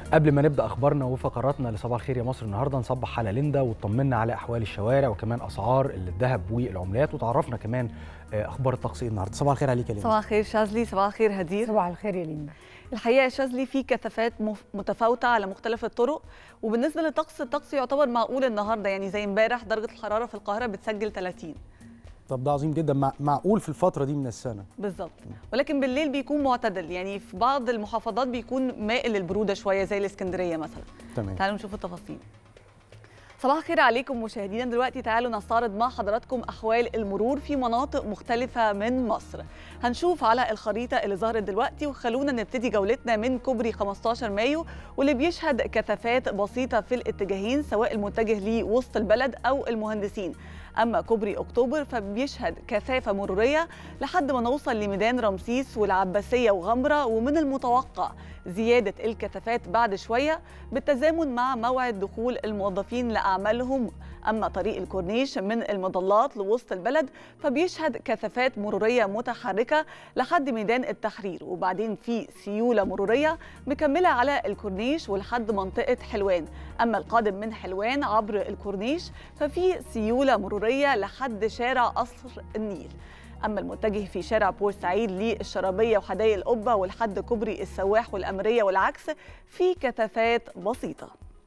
قبل ما نبدا اخبارنا وفقراتنا لصباح الخير يا مصر النهارده نصبح على ليندا وطمنا على احوال الشوارع وكمان اسعار الذهب والعملات وتعرفنا كمان اخبار الطقس النهارده صباح الخير عليك يا ليندا صباح الخير شاذلي صباح الخير هدير صباح الخير يا ليندا الحقيقه يا شاذلي في كثافات متفاوته على مختلف الطرق وبالنسبه للطقس الطقس يعتبر معقول النهارده يعني زي امبارح درجه الحراره في القاهره بتسجل 30 طب ده عظيم جدا مع... معقول في الفتره دي من السنه بالظبط ولكن بالليل بيكون معتدل يعني في بعض المحافظات بيكون مائل للبروده شويه زي الاسكندريه مثلا تمام تعالوا نشوف التفاصيل صباح الخير عليكم مشاهدينا دلوقتي تعالوا نستعرض مع حضراتكم احوال المرور في مناطق مختلفه من مصر هنشوف على الخريطه اللي ظهرت دلوقتي وخلونا نبتدي جولتنا من كوبري 15 مايو واللي بيشهد كثافات بسيطه في الاتجاهين سواء المتجه لوسط البلد او المهندسين اما كوبري اكتوبر فبيشهد كثافه مروريه لحد ما نوصل لميدان رمسيس والعباسيه وغمره ومن المتوقع زياده الكثافات بعد شويه بالتزامن مع موعد دخول الموظفين لاعمالهم اما طريق الكورنيش من المظلات لوسط البلد فبيشهد كثافات مروريه متحركه لحد ميدان التحرير وبعدين في سيوله مروريه مكمله على الكورنيش ولحد منطقه حلوان اما القادم من حلوان عبر الكورنيش ففي سيوله مروريه لحد شارع قصر النيل اما المتجه في شارع بورسعيد للشرابيه وحدائق القبه ولحد كوبري السواح والامريه والعكس في كثافات بسيطه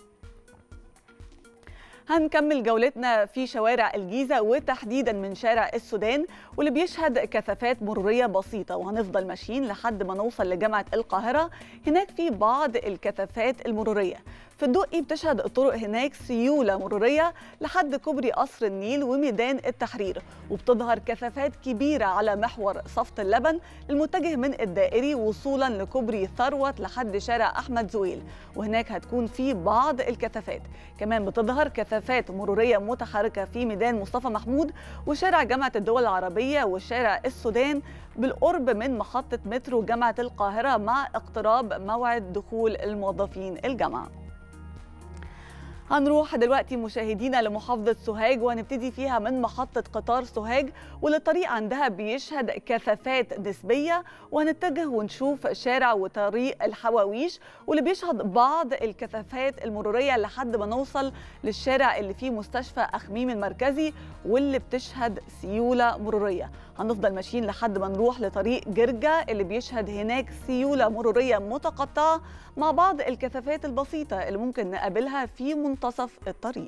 هنكمل جولتنا في شوارع الجيزة وتحديدا من شارع السودان واللي بيشهد كثافات مرورية بسيطة وهنفضل ماشيين لحد ما نوصل لجامعة القاهرة هناك في بعض الكثافات المرورية في الدقي بتشهد الطرق هناك سيولة مرورية لحد كوبري قصر النيل وميدان التحرير وبتظهر كثافات كبيرة على محور صفت اللبن المتجه من الدائري وصولا لكوبري ثروت لحد شارع أحمد زويل وهناك هتكون في بعض الكثافات كمان بتظهر كثافات مرورية متحركة في ميدان مصطفى محمود وشارع جامعة الدول العربية وشارع السودان بالقرب من محطة مترو جامعة القاهرة مع اقتراب موعد دخول الموظفين الجامعة هنروح دلوقتي مشاهدينا لمحافظة سوهاج وهنبتدي فيها من محطة قطار سوهاج واللي الطريق عندها بيشهد كثافات نسبية وهنتجه ونشوف شارع وطريق الحواويش واللي بيشهد بعض الكثافات المرورية لحد ما نوصل للشارع اللي فيه مستشفى أخميم المركزي واللي بتشهد سيولة مرورية هنفضل ماشيين لحد ما نروح لطريق جرجة اللي بيشهد هناك سيولة مرورية متقطعة مع بعض الكثافات البسيطة اللي ممكن نقابلها في منتصف الطريق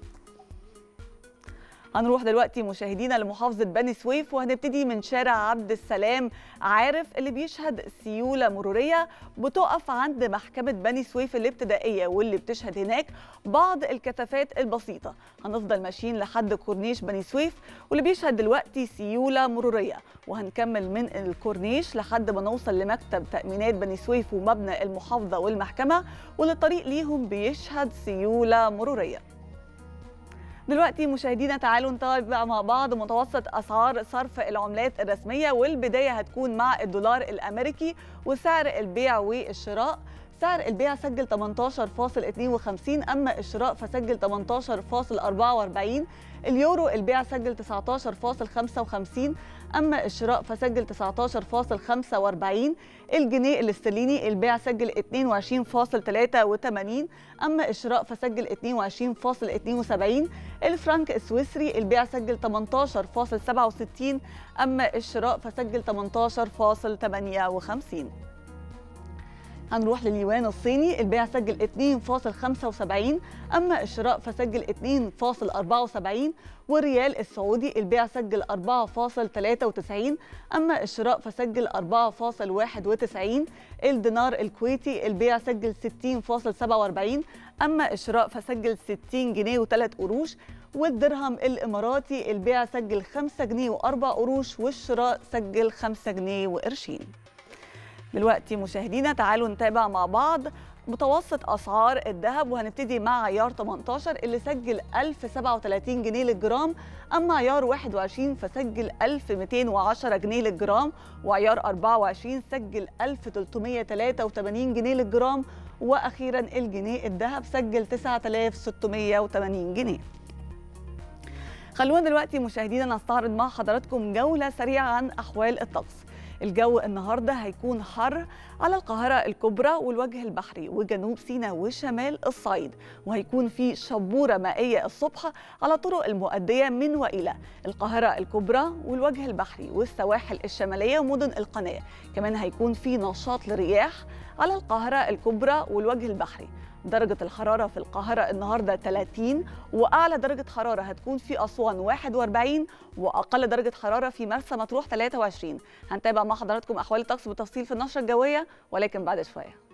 هنروح دلوقتي مشاهدينا لمحافظة بني سويف وهنبتدي من شارع عبد السلام عارف اللي بيشهد سيولة مرورية بتقف عند محكمة بني سويف الابتدائية واللي بتشهد هناك بعض الكثافات البسيطة هنفضل ماشيين لحد كورنيش بني سويف واللي بيشهد دلوقتي سيولة مرورية وهنكمل من الكورنيش لحد ما نوصل لمكتب تأمينات بني سويف ومبنى المحافظة والمحكمة واللي الطريق ليهم بيشهد سيولة مرورية دلوقتي مشاهدينا تعالوا نتابع مع بعض متوسط اسعار صرف العملات الرسميه والبدايه هتكون مع الدولار الامريكي وسعر البيع والشراء سعر البيع سجل 18.52 اما الشراء فسجل 18.44 اليورو البيع سجل 19.55 اما الشراء فسجل 19.45 الجنيه الاسترليني البيع سجل 22.83 اما الشراء فسجل 22.72 الفرنك السويسري البيع سجل 18.67 اما الشراء فسجل 18.58 هنروح لليوان الصيني البيع سجل 2.75 أما الشراء فسجل 2.74 والريال السعودي البيع سجل 4.93 أما الشراء فسجل 4.91 الدينار الكويتي البيع سجل 60.47 أما الشراء فسجل 60 جنيه و3 قروش والدرهم الإماراتي البيع سجل 5 جنيه و4 قروش والشراء سجل 5 جنيه وقرشين دلوقتي مشاهدينا تعالوا نتابع مع بعض متوسط اسعار الذهب وهنبتدي مع عيار 18 اللي سجل 1037 جنيه للجرام اما عيار 21 فسجل 1210 جنيه للجرام وعيار 24 سجل 1383 جنيه للجرام واخيرا الجنيه الذهب سجل 9680 جنيه خلونا دلوقتي مشاهدينا نستعرض مع حضراتكم جوله سريعه عن احوال الطقس الجو النهارده هيكون حر على القاهرة الكبرى والوجه البحري وجنوب سيناء وشمال الصعيد وهيكون في شبورة مائية الصبح على الطرق المؤدية من وإلى القاهرة الكبرى والوجه البحري والسواحل الشمالية ومدن القناة كمان هيكون في نشاط لرياح على القاهرة الكبرى والوجه البحري درجة الحرارة في القاهرة النهاردة 30 وأعلى درجة حرارة هتكون في أسوان 41 وأقل درجة حرارة في مرسى مطروح 23 هنتابع مع حضراتكم أحوال الطقس بالتفصيل في النشرة الجوية ولكن بعد شوية